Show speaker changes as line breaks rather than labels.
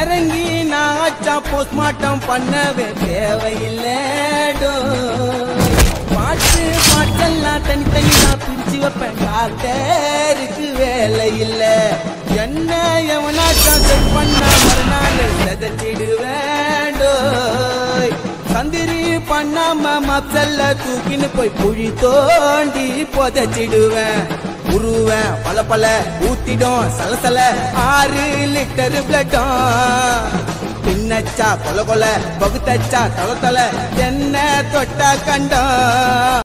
இறங்கி நான் ஆச்சா போஸ்ட்மார்ட்டம் பண்ணவே தேவையில்லை பாட்டு பாட்டெல்லாம் தனித்தனியா பிரிச்சு வைப்பேன் டாக்டருக்கு வேலை இல்ல என்ன எவனாச்சா செட் பண்ணா மறுநாள் செதச்சிடுவேன் டோய். சந்திரி பண்ணாம மப்சல்ல தூக்கின்னு போய் குழி தோண்டி புதைச்சிடுவேன் உருவேன் பல பல ஊத்திடும் சலசல ஆறு லிட்டர் பிளட்டும் பின்னச்சா கொல கொல பகுத்தச்சா தல தல என்ன தொட்டா கண்டம்